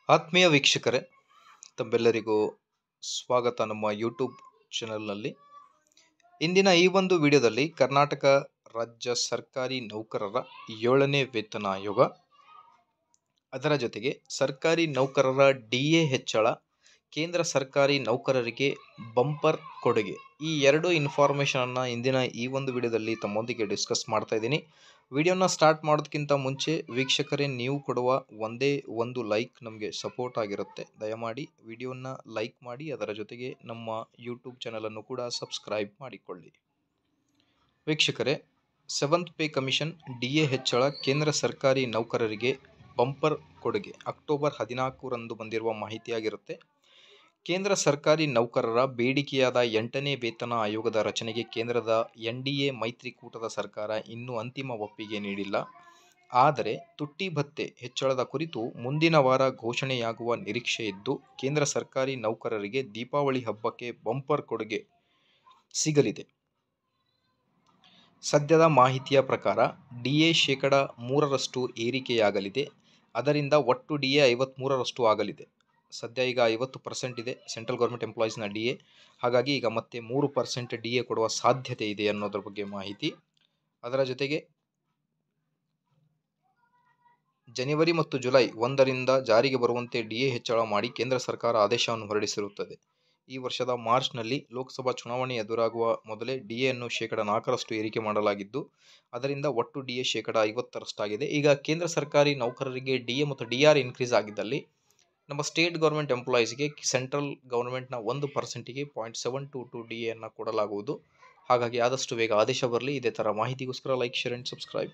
ಆತ್ಮೀಯ ವೀಕ್ಷಕರೇ ತಮ್ಮೆಲ್ಲರಿಗೂ ಸ್ವಾಗತ ನಮ್ಮ ಯೂಟ್ಯೂಬ್ ಚಾನಲ್ನಲ್ಲಿ ಇಂದಿನ ಈ ಒಂದು ವಿಡಿಯೋದಲ್ಲಿ ಕರ್ನಾಟಕ ರಾಜ್ಯ ಸರ್ಕಾರಿ ನೌಕರರ ಏಳನೇ ವೇತನ ಆಯೋಗ ಅದರ ಜೊತೆಗೆ ಸರ್ಕಾರಿ ನೌಕರರ ಡಿ ಎ ಹೆಚ್ಚಳ ಕೇಂದ್ರ ಸರ್ಕಾರಿ ನೌಕರರಿಗೆ ಬಂಪರ್ ಕೊಡುಗೆ ಈ ಎರಡು ಇನ್ಫಾರ್ಮೇಷನನ್ನು ಇಂದಿನ ಈ ಒಂದು ವಿಡಿಯೋದಲ್ಲಿ ತಮ್ಮೊಂದಿಗೆ ಡಿಸ್ಕಸ್ ಮಾಡ್ತಾ ಇದ್ದೀನಿ ವಿಡಿಯೋನ ಸ್ಟಾರ್ಟ್ ಮಾಡೋದಕ್ಕಿಂತ ಮುಂಚೆ ವೀಕ್ಷಕರೇ ನೀವು ಕೊಡುವ ಒಂದೇ ಒಂದು ಲೈಕ್ ನಮಗೆ ಸಪೋರ್ಟ್ ಆಗಿರುತ್ತೆ ದಯಮಾಡಿ ವಿಡಿಯೋನ ಲೈಕ್ ಮಾಡಿ ಅದರ ಜೊತೆಗೆ ನಮ್ಮ ಯೂಟ್ಯೂಬ್ ಚಾನಲನ್ನು ಕೂಡ ಸಬ್ಸ್ಕ್ರೈಬ್ ಮಾಡಿಕೊಳ್ಳಿ ವೀಕ್ಷಕರೇ seventh pay commission D A ಹೆಚ್ಚಳ ಕೇಂದ್ರ ಸರ್ಕಾರಿ ನೌಕರರಿಗೆ ಬಂಪರ್ ಕೊಡುಗೆ ಅಕ್ಟೋಬರ್ ಹದಿನಾಲ್ಕರಂದು ಬಂದಿರುವ ಮಾಹಿತಿಯಾಗಿರುತ್ತೆ ಕೇಂದ್ರ ಸರ್ಕಾರಿ ನೌಕರರ ಬೇಡಿಕೆಯಾದ ಎಂಟನೇ ವೇತನ ಆಯೋಗದ ರಚನೆಗೆ ಕೇಂದ್ರದ ಎನ್ ಡಿ ಎ ಮೈತ್ರಿಕೂಟದ ಸರ್ಕಾರ ಇನ್ನೂ ಅಂತಿಮ ಒಪ್ಪಿಗೆ ನೀಡಿಲ್ಲ ಆದರೆ ತುಟ್ಟಿ ಭತ್ಯೆ ಹೆಚ್ಚಳದ ಕುರಿತು ಮುಂದಿನ ವಾರ ಘೋಷಣೆಯಾಗುವ ನಿರೀಕ್ಷೆ ಇದ್ದು ಕೇಂದ್ರ ಸರ್ಕಾರಿ ನೌಕರರಿಗೆ ದೀಪಾವಳಿ ಹಬ್ಬಕ್ಕೆ ಬಂಪರ್ ಕೊಡುಗೆ ಸಿಗಲಿದೆ ಸದ್ಯದ ಮಾಹಿತಿಯ ಪ್ರಕಾರ ಡಿ ಎ ಶೇಕಡ ಮೂರರಷ್ಟು ಏರಿಕೆಯಾಗಲಿದೆ ಅದರಿಂದ ಒಟ್ಟು ಡಿ ಎ ಐವತ್ತ್ಮೂರರಷ್ಟು ಆಗಲಿದೆ ಸದ್ಯ ಈಗ ಐವತ್ತು ಪರ್ಸೆಂಟ್ ಇದೆ ಸೆಂಟ್ರಲ್ ಗೌರ್ಮೆಂಟ್ ಎಂಪ್ಲಾಯೀಸ್ನ ಡಿ ಎ ಹಾಗಾಗಿ ಈಗ ಮತ್ತೆ ಮೂರು ಪರ್ಸೆಂಟ್ ಡಿ ಎ ಕೊಡುವ ಸಾಧ್ಯತೆ ಇದೆ ಅನ್ನೋದ್ರ ಬಗ್ಗೆ ಮಾಹಿತಿ ಅದರ ಜೊತೆಗೆ ಜನವರಿ ಮತ್ತು ಜುಲೈ ಒಂದರಿಂದ ಜಾರಿಗೆ ಬರುವಂತೆ ಡಿ ಎ ಹೆಚ್ಚಳ ಮಾಡಿ ಕೇಂದ್ರ ಸರ್ಕಾರ ಆದೇಶವನ್ನು ಹೊರಡಿಸಿರುತ್ತದೆ ಈ ವರ್ಷದ ಮಾರ್ಚ್ನಲ್ಲಿ ಲೋಕಸಭಾ ಚುನಾವಣೆ ಎದುರಾಗುವ ಮೊದಲೇ ಡಿ ಎನ್ನು ಶೇಕಡ ನಾಲ್ಕರಷ್ಟು ಏರಿಕೆ ಮಾಡಲಾಗಿದ್ದು ಅದರಿಂದ ಒಟ್ಟು ಡಿ ಎ ಶೇಕಡ ಐವತ್ತರಷ್ಟಾಗಿದೆ ಈಗ ಕೇಂದ್ರ ಸರ್ಕಾರಿ ನೌಕರರಿಗೆ ಡಿ ಎ ಮತ್ತು ಡಿ ಆರ್ ಇನ್ಕ್ರೀಸ್ ಆಗಿದ್ದಲ್ಲಿ ನಮ್ಮ ಸ್ಟೇಟ್ ಗೌರ್ಮೆಂಟ್ ಎಂಪ್ಲಾಯೀಸ್ಗೆ ಸೆಂಟ್ರಲ್ ಗೌರ್ಮೆಂಟ್ನ ಒಂದು ಪರ್ಸೆಂಟಿಗೆ point seven two two D ಎನ್ನು ಕೊಡಲಾಗುವುದು ಹಾಗಾಗಿ ಆದಷ್ಟು ಬೇಗ ಆದೇಶ ಬರಲಿ ಇದೇ ಥರ ಮಾಹಿತಿಗೋಸ್ಕರ ಲೈಕ್ ಶೇರ್ ಆ್ಯಂಡ್ ಸಬ್ಸ್ಕ್ರೈಬ್